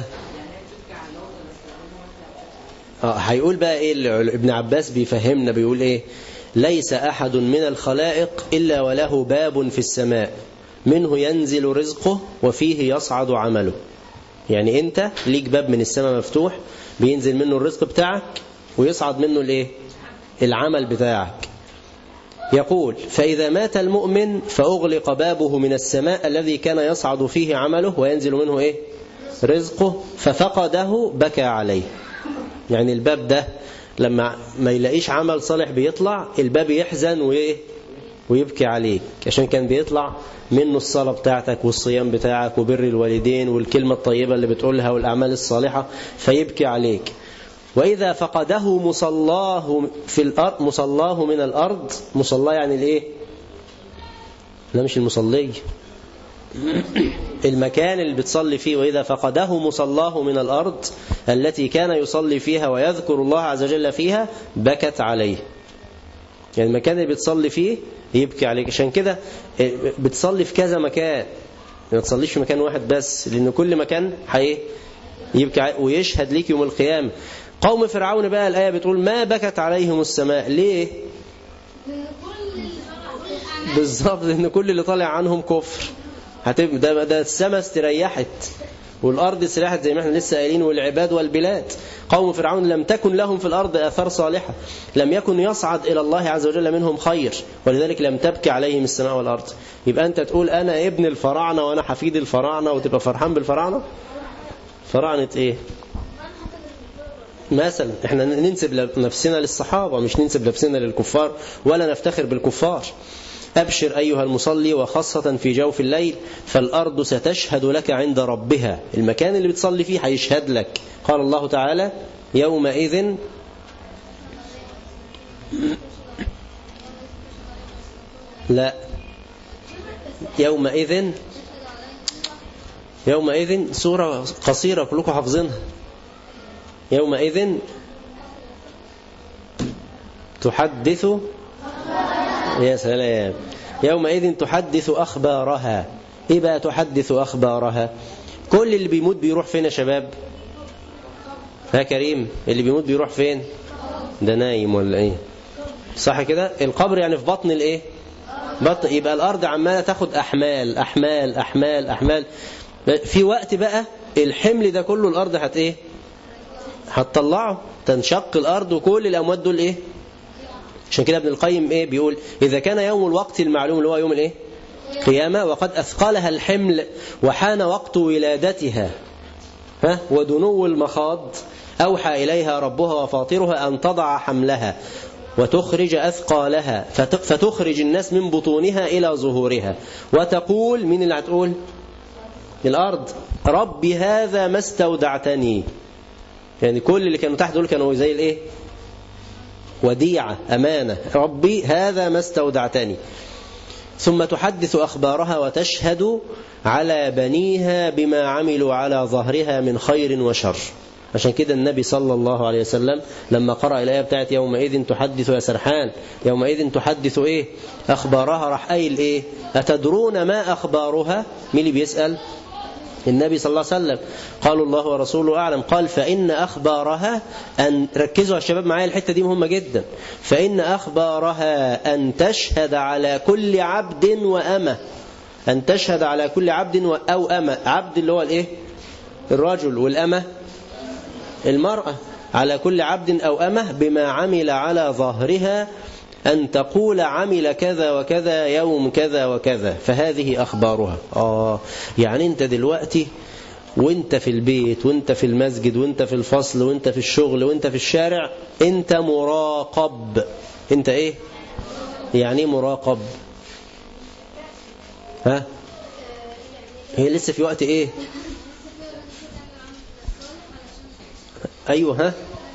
اه هيقول بقى ايه اللي ابن عباس بيفهمنا بيقول ايه ليس احد من الخلائق الا وله باب في السماء منه ينزل رزقه وفيه يصعد عمله يعني انت ليك باب من السماء مفتوح بينزل منه الرزق بتاعك ويصعد منه الايه العمل بتاعك يقول فإذا مات المؤمن فأغلق بابه من السماء الذي كان يصعد فيه عمله وينزل منه إيه رزقه ففقده بكى عليه يعني الباب ده لما ما يلاقيش عمل صالح بيطلع الباب يحزن وإيه ويبكي عليك عشان كان بيطلع منه الصلاة بتاعتك والصيام بتاعك وبر الوالدين والكلمة الطيبة اللي بتقولها والأعمال الصالحة فيبكي عليك وإذا فقده مصلاه في الأرض مصلاه من الأرض مصلاه يعني الإيه لا مش المصلي المكان اللي بتصلي فيه وإذا فقده مصلاه من الأرض التي كان يصلي فيها ويذكر الله عز وجل فيها بكت عليه يعني المكان اللي بتصلي فيه يبكي عليك عشان كده بتصلي في كذا مكان ما تصليش في مكان واحد بس لأن كل مكان حي يبكي ويشهد ليك يوم القيامة قوم فرعون بقى الآية بتقول ما بكت عليهم السماء ليه بالظبط لأن كل اللي طالع عنهم كفر هتبقى ده, ده السماء استريحت والأرض استريحت زي ما احنا لسه قايلين والعباد والبلاد قوم فرعون لم تكن لهم في الأرض آثار صالحة لم يكن يصعد إلى الله عز وجل منهم خير ولذلك لم تبكي عليهم السماء والأرض يبقى أنت تقول أنا ابن الفراعنة وأنا حفيد الفراعنة وتبقى فرحان بالفراعنة فراعنة إيه مثلا احنا ننسب نفسنا للصحابة مش ننسب نفسنا للكفار ولا نفتخر بالكفار أبشر أيها المصلي وخاصة في جوف الليل فالأرض ستشهد لك عند ربها المكان اللي بتصلي فيه هيشهد لك قال الله تعالى يومئذ لا يومئذ يومئذ سورة قصيرة كلكم حافظينها يومئذ تحدث يا سلام يومئذ تحدث أخبارها إيه بقى تحدث أخبارها كل اللي بيموت بيروح فين يا شباب ها كريم اللي بيموت بيروح فين ده نايم ولا ايه صح كده القبر يعني في بطن الايه بطن يبقى الارض عماله تاخد احمال احمال احمال احمال في وقت بقى الحمل ده كله الارض هت ايه هتطلعه تنشق الارض وكل الاموات دول ايه عشان كده ابن القيم ايه بيقول اذا كان يوم الوقت المعلوم اللي هو يوم الايه قيامه وقد اثقلها الحمل وحان وقت ولادتها ها ودنو المخاض أوحى إليها ربها وفاطرها أن تضع حملها وتخرج أثقالها فتخرج الناس من بطونها إلى ظهورها وتقول من اللي هتقول الأرض ربي هذا ما استودعتني يعني كل اللي كانوا تحت دول كانوا زي الايه وديعة أمانة ربي هذا ما استودعتني ثم تحدث أخبارها وتشهد على بنيها بما عملوا على ظهرها من خير وشر عشان كده النبي صلى الله عليه وسلم لما قرأ الآية بتاعت يومئذ تحدث يا سرحان يومئذ تحدث إيه أخبارها راح قايل إيه أتدرون ما أخبارها مين اللي بيسأل النبي صلى الله عليه وسلم قالوا الله ورسوله أعلم قال فإن أخبارها أن ركزوا يا شباب معايا الحتة دي مهمة جدا فإن أخبارها أن تشهد على كل عبد وأمة أن تشهد على كل عبد أو أمة عبد اللي هو الإيه الرجل والأمة المرأة على كل عبد أو أمة بما عمل على ظهرها أن تقول عمل كذا وكذا يوم كذا وكذا فهذه أخبارها آه يعني أنت دلوقتي وانت في البيت وانت في المسجد وانت في الفصل وانت في الشغل وانت في الشارع انت مراقب انت ايه يعني ايه مراقب ها هي لسه في وقت ايه ايوه ها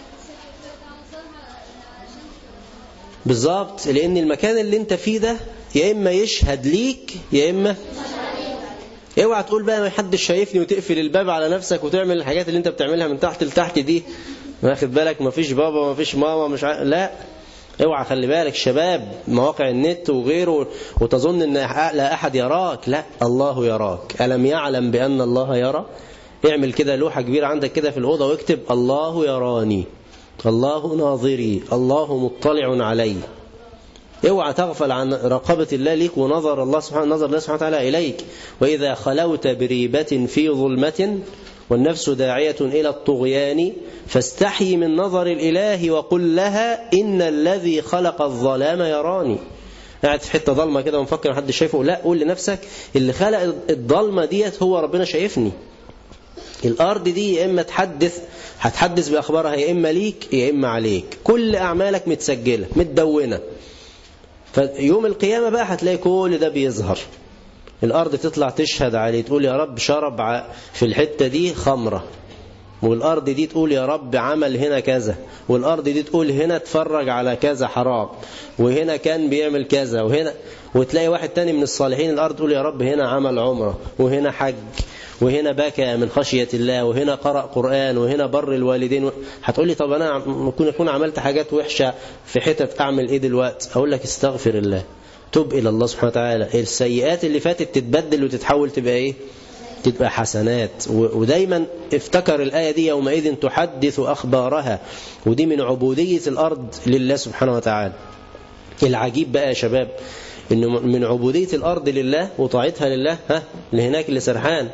بالظبط لان المكان اللي انت فيه ده يا اما يشهد ليك يا اما اوعى تقول بقى ما حدش شايفني وتقفل الباب على نفسك وتعمل الحاجات اللي انت بتعملها من تحت لتحت دي واخد بالك ما فيش بابا ما فيش ماما مش ع... لا اوعى خلي بالك شباب مواقع النت وغيره وتظن ان لا احد يراك لا الله يراك الم يعلم بان الله يرى اعمل كده لوحه كبيره عندك كده في الاوضه واكتب الله يراني الله ناظري الله مطلع علي اوعى تغفل عن رقبة الله ليك ونظر الله سبحانه نظر الله سبحانه وتعالى إليك وإذا خلوت بريبة في ظلمة والنفس داعية إلى الطغيان فاستحي من نظر الإله وقل لها إن الذي خلق الظلام يراني قاعد في حتة ضلمة كده ومفكر محدش شايفه لا قول لنفسك اللي خلق الضلمة ديت هو ربنا شايفني الأرض دي يا إما تحدث هتحدث بأخبارها يا إما ليك يا إما عليك كل أعمالك متسجلة متدونة فيوم القيامة بقى هتلاقي كل ده بيظهر الأرض تطلع تشهد عليه تقول يا رب شرب في الحتة دي خمرة والأرض دي تقول يا رب عمل هنا كذا والأرض دي تقول هنا اتفرج على كذا حرام وهنا كان بيعمل كذا وهنا وتلاقي واحد تاني من الصالحين الأرض تقول يا رب هنا عمل عمرة وهنا حج وهنا بكى من خشية الله وهنا قرأ قرآن وهنا بر الوالدين هتقول لي طب أنا ممكن يكون عملت حاجات وحشة في حتت أعمل إيه دلوقتي أقول لك استغفر الله تب إلى الله سبحانه وتعالى السيئات اللي فاتت تتبدل وتتحول تبقى إيه تبقى حسنات ودايما افتكر الآية دي يومئذ تحدث أخبارها ودي من عبودية الأرض لله سبحانه وتعالى العجيب بقى يا شباب إنه من عبودية الأرض لله وطاعتها لله ها اللي هناك اللي سرحان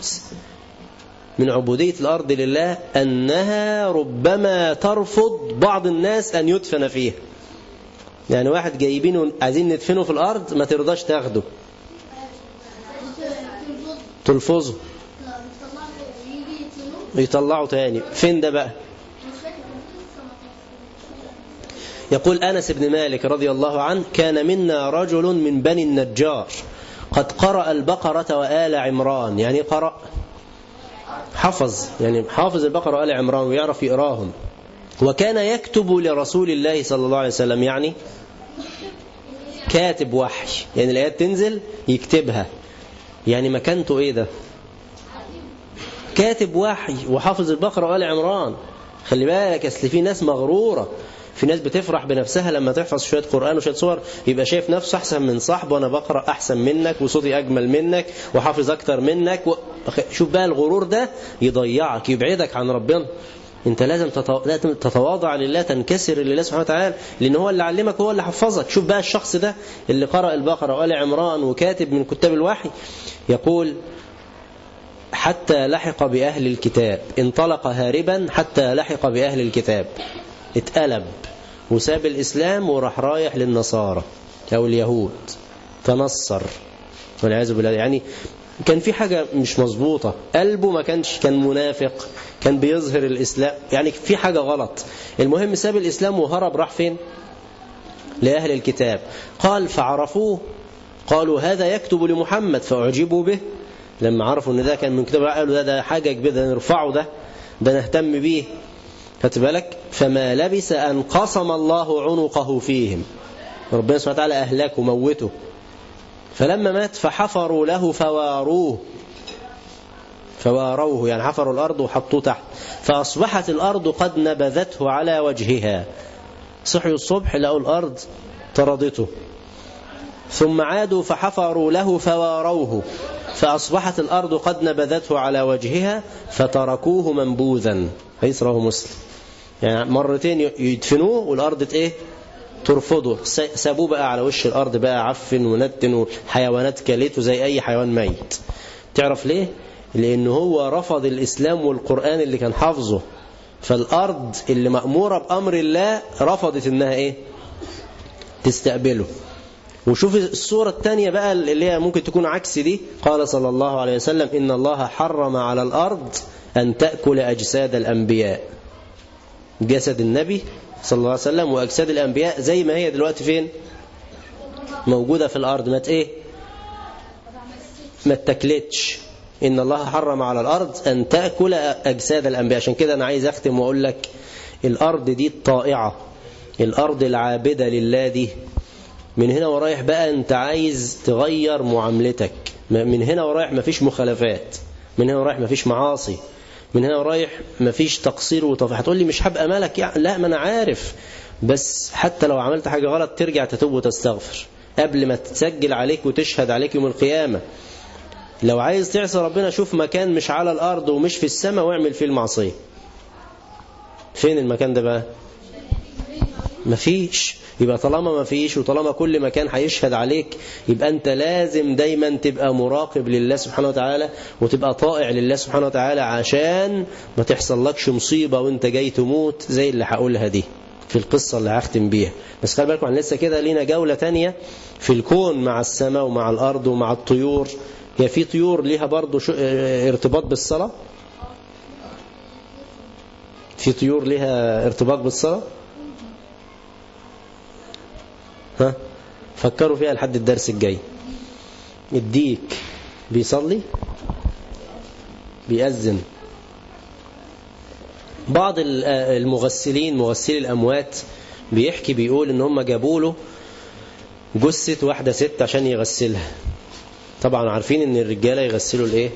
من عبودية الأرض لله أنها ربما ترفض بعض الناس أن يدفن فيها يعني واحد جايبينه عايزين ندفنه في الأرض ما ترضاش تاخده تلفظه يطلعوا تاني فين ده بقى يقول أنس بن مالك رضي الله عنه كان منا رجل من بني النجار قد قرأ البقرة وآل عمران يعني قرأ حفظ يعني حافظ البقرة وآل عمران ويعرف يقراهم وكان يكتب لرسول الله صلى الله عليه وسلم يعني كاتب وحي يعني الآيات تنزل يكتبها يعني مكانته ايه ده كاتب وحي وحافظ البقرة وآل عمران خلي بالك اصل في ناس مغرورة في ناس بتفرح بنفسها لما تحفظ شوية قرآن وشوية صور يبقى شايف نفسه أحسن من صاحبه وأنا بقرأ أحسن منك وصوتي أجمل منك وحافظ أكتر منك و... شوف بقى الغرور ده يضيعك يبعدك عن ربنا انت لازم تتواضع لله تنكسر لله سبحانه وتعالى لان هو اللي علمك هو اللي حفظك شوف بقى الشخص ده اللي قرأ البقرة وآل عمران وكاتب من كتاب الوحي يقول حتى لحق بأهل الكتاب انطلق هاربا حتى لحق بأهل الكتاب اتقلب وساب الإسلام وراح رايح للنصارى أو اليهود تنصر والعياذ بالله يعني كان في حاجة مش مظبوطة قلبه ما كانش كان منافق كان بيظهر الإسلام يعني في حاجة غلط المهم ساب الإسلام وهرب راح فين لأهل الكتاب قال فعرفوه قالوا هذا يكتب لمحمد فأعجبوا به لما عرفوا ان ده كان من كتاب قالوا ده ده حاجة كبيرة ده نرفعه ده ده نهتم بيه خدت بالك فما لبس أن قصم الله عنقه فيهم ربنا سبحانه وتعالى أهلكه موته فلما مات فحفروا له فواروه فواروه يعني حفروا الأرض وحطوه تحت فأصبحت الأرض قد نبذته على وجهها صحيوا الصبح لقوا الأرض طردته ثم عادوا فحفروا له فواروه فأصبحت الأرض قد نبذته على وجهها فتركوه منبوذا حديث رواه مسلم يعني مرتين يدفنوه والأرض ايه ترفضه سابوه بقى على وش الأرض بقى عفن ونتن وحيوانات كلته زي أي حيوان ميت تعرف ليه؟ لأن هو رفض الإسلام والقرآن اللي كان حافظه فالأرض اللي مأمورة بأمر الله رفضت إنها إيه؟ تستقبله وشوف الصورة الثانية بقى اللي هي ممكن تكون عكس دي قال صلى الله عليه وسلم إن الله حرم على الأرض أن تأكل أجساد الأنبياء جسد النبي صلى الله عليه وسلم وأجساد الأنبياء زي ما هي دلوقتي فين موجودة في الأرض ما إيه ما اتكلتش إن الله حرم على الأرض أن تأكل أجساد الأنبياء عشان كده أنا عايز أختم وأقول لك الأرض دي الطائعة الأرض العابدة لله دي من هنا ورايح بقى أنت عايز تغير معاملتك من هنا ورايح مفيش مخالفات من هنا ورايح مفيش معاصي من هنا ورايح مفيش تقصير وطفح هتقول لي مش هبقى مالك يعني لا ما أنا عارف بس حتى لو عملت حاجة غلط ترجع تتوب وتستغفر قبل ما تسجل عليك وتشهد عليك يوم القيامة لو عايز تعصي ربنا شوف مكان مش على الأرض ومش في السماء واعمل فيه المعصية فين المكان ده بقى مفيش يبقى طالما ما فيش وطالما كل مكان هيشهد عليك يبقى أنت لازم دايما تبقى مراقب لله سبحانه وتعالى وتبقى طائع لله سبحانه وتعالى عشان ما تحصل لكش مصيبة وانت جاي تموت زي اللي هقولها دي في القصة اللي هختم بيها بس خلي بالكم لسه كده لينا جولة تانية في الكون مع السماء ومع الأرض ومع الطيور هي في طيور ليها برضو ارتباط بالصلاة في طيور ليها ارتباط بالصلاة ها فكروا فيها لحد الدرس الجاي الديك بيصلي بيأذن بعض المغسلين مغسلي الأموات بيحكي بيقول ان هم جابوا له جثة واحدة ست عشان يغسلها طبعا عارفين ان الرجالة يغسلوا الايه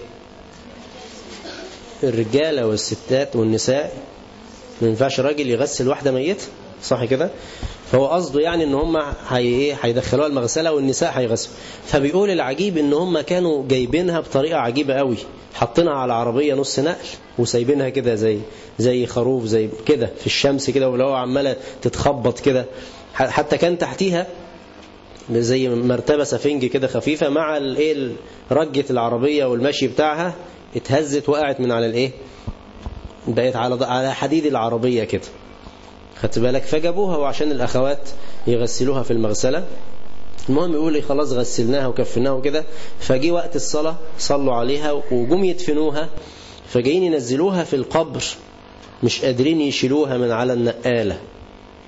الرجالة والستات والنساء ما ينفعش راجل يغسل واحدة ميتة صح كده فهو قصده يعني ان هم هي ايه هيدخلوها المغسله والنساء هيغسلوا فبيقول العجيب ان هم كانوا جايبينها بطريقه عجيبه قوي حاطينها على عربيه نص نقل وسايبينها كده زي زي خروف زي كده في الشمس كده ولو عماله تتخبط كده حتى كان تحتيها زي مرتبه سفنج كده خفيفه مع الايه رجه العربيه والمشي بتاعها اتهزت وقعت من على الايه بقت على على حديد العربيه كده خدت بالك فجابوها وعشان الأخوات يغسلوها في المغسلة المهم يقول لي خلاص غسلناها وكفناها وكده فجي وقت الصلاة صلوا عليها وجم يدفنوها فجايين ينزلوها في القبر مش قادرين يشيلوها من على النقالة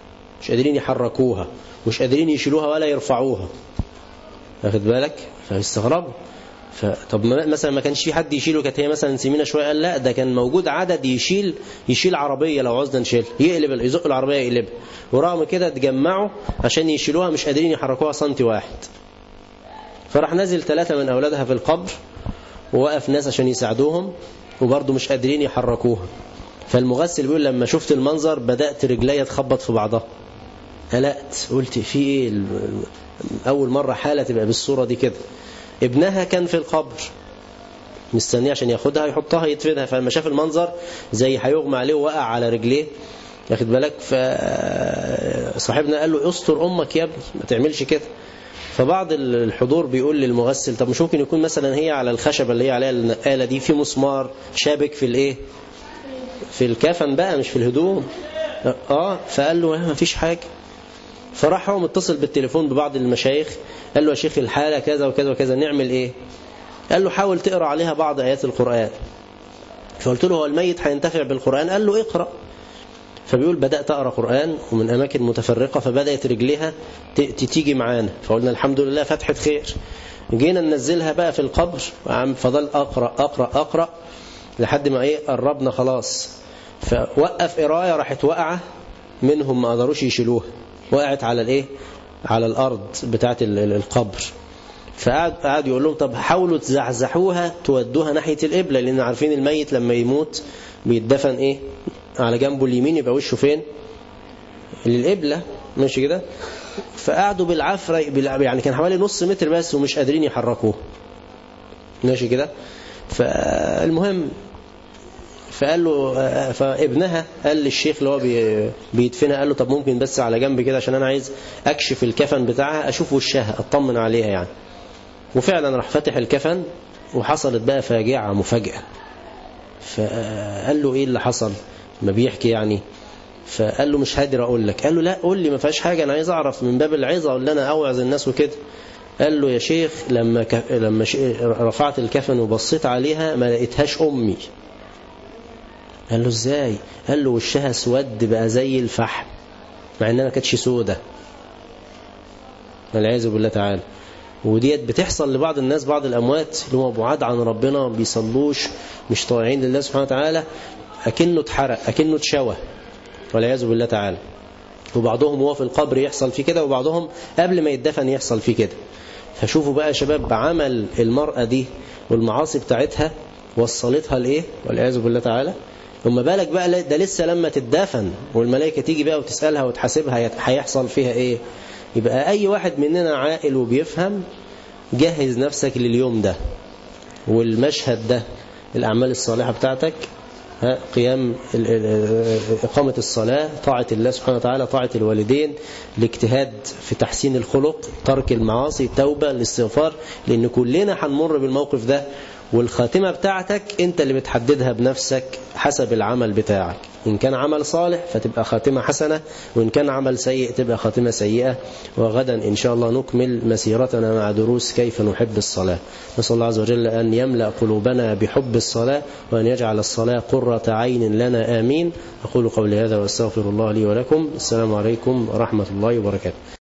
مش قادرين يحركوها مش قادرين يشيلوها ولا يرفعوها واخد بالك فاستغربوا فطب مثلا ما كانش في حد يشيله كانت هي مثلا سمينه شويه قال لا ده كان موجود عدد يشيل يشيل عربيه لو عاوزنا نشيل يقلب يزق العربيه يقلبها ورغم كده اتجمعوا عشان يشيلوها مش قادرين يحركوها سنتي واحد فراح نزل ثلاثه من اولادها في القبر ووقف ناس عشان يساعدوهم وبرضه مش قادرين يحركوها فالمغسل بيقول لما شفت المنظر بدأت رجليا تخبط في بعضها قلقت قلت في ايه اول مرة حالة تبقى بالصورة دي كده ابنها كان في القبر مستنيه عشان ياخدها يحطها يدفنها فلما شاف المنظر زي هيغمى عليه ووقع على رجليه ياخد بالك فصاحبنا قال له استر امك يا ابني ما تعملش كده فبعض الحضور بيقول للمغسل طب مش ممكن يكون مثلا هي على الخشبة اللي هي عليها النقالة دي في مسمار شابك في الايه في الكفن بقى مش في الهدوم اه فقال له ما فيش حاجة فراح هو متصل بالتليفون ببعض المشايخ قال له يا شيخ الحالة كذا وكذا وكذا نعمل ايه قال له حاول تقرأ عليها بعض آيات القرآن فقلت له هو الميت هينتفع بالقرآن قال له اقرأ فبيقول بدأت أقرأ قرآن ومن أماكن متفرقة فبدأت رجليها تيجي معانا فقلنا الحمد لله فتحة خير جينا ننزلها بقى في القبر فضل أقرأ أقرأ أقرأ لحد ما إيه قربنا خلاص فوقف قرايه راحت واقعة منهم ما قدروش يشيلوها وقعت على الإيه على الأرض بتاعت القبر فقعد قعد يقول لهم طب حاولوا تزحزحوها تودوها ناحية القبلة لأن عارفين الميت لما يموت بيتدفن إيه على جنبه اليمين يبقى وشه فين للقبلة ماشي كده فقعدوا بالعفرة يعني كان حوالي نص متر بس ومش قادرين يحركوه ماشي كده فالمهم فقال له فابنها قال للشيخ اللي هو بيدفنها قال له طب ممكن بس على جنب كده عشان انا عايز اكشف الكفن بتاعها اشوف وشها اطمن عليها يعني وفعلا راح فتح الكفن وحصلت بقى فاجعة مفاجأة فقال له ايه اللي حصل ما بيحكي يعني فقال له مش هادر اقول لك قال له لا قول لي ما فيهاش حاجه انا عايز اعرف من باب العظه ولا انا اوعظ الناس وكده قال له يا شيخ لما ك... لما ش... رفعت الكفن وبصيت عليها ما لقيتهاش امي قال له ازاي قال له وشها اسود بقى زي الفحم مع انها ما كانتش سودة والعياذ بالله تعالى وديت بتحصل لبعض الناس بعض الاموات اللي هم بعاد عن ربنا ما بيصلوش مش طايعين لله سبحانه وتعالى اكنه اتحرق اكنه اتشوى والعياذ بالله تعالى وبعضهم هو في القبر يحصل فيه كده وبعضهم قبل ما يدفن يحصل فيه كده فشوفوا بقى يا شباب عمل المرأة دي والمعاصي بتاعتها وصلتها لإيه والعياذ بالله تعالى ثم بالك بقى ده لسه لما تدفن والملائكة تيجي بقى وتسألها وتحاسبها هيحصل فيها إيه يبقى أي واحد مننا عاقل وبيفهم جهز نفسك لليوم ده والمشهد ده الأعمال الصالحة بتاعتك قيام إقامة الصلاة طاعة الله سبحانه وتعالى طاعة الوالدين الاجتهاد في تحسين الخلق ترك المعاصي التوبة الاستغفار لأن كلنا هنمر بالموقف ده والخاتمة بتاعتك انت اللي بتحددها بنفسك حسب العمل بتاعك إن كان عمل صالح فتبقى خاتمة حسنة وإن كان عمل سيء تبقى خاتمة سيئة وغدا إن شاء الله نكمل مسيرتنا مع دروس كيف نحب الصلاة نسأل الله عز وجل أن يملأ قلوبنا بحب الصلاة وأن يجعل الصلاة قرة عين لنا آمين أقول قولي هذا وأستغفر الله لي ولكم السلام عليكم ورحمة الله وبركاته